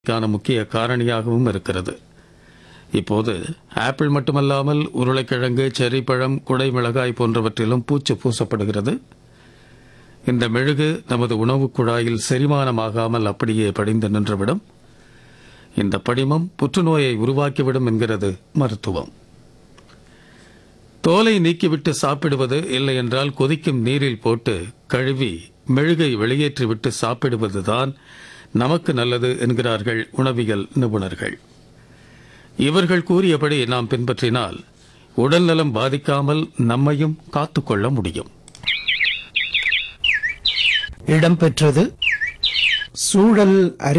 க்கான முக்கிய காரணியாகவும் இருக்கிறது இப்போது ஆப்பிள் மட்டுமல்லாமல் உருளைக்கிழங்கு செர்ரி பழம் குடை மிளகாய் போன்றவற்றிலும் பூச்சு பூசப்படுகிறது இந்த மெழுகு நமது உணவுக் குழாயில் செரிமானமாகாமல் அப்படியே படிந்து நின்றுவிடும் இந்த படிமம் புற்றுநோயை உருவாக்கிவிடும் என்கிறது மருத்துவம் தோலை நீக்கிவிட்டு சாப்பிடுவது இல்லை என்றால் கொதிக்கும் நீரில் போட்டு கழுவி மெழுகை வெளியேற்றிவிட்டு சாப்பிடுவதுதான் நமக்கு நல்லது என்கிறார்கள் உணவியல் நிபுணர்கள் இவர்கள் கூறியபடி நாம் பின்பற்றினால் உடல்நலம் பாதிக்காமல் நம்மையும் காத்துக்கொள்ள முடியும் இடம்பெற்றது சூழல் அறி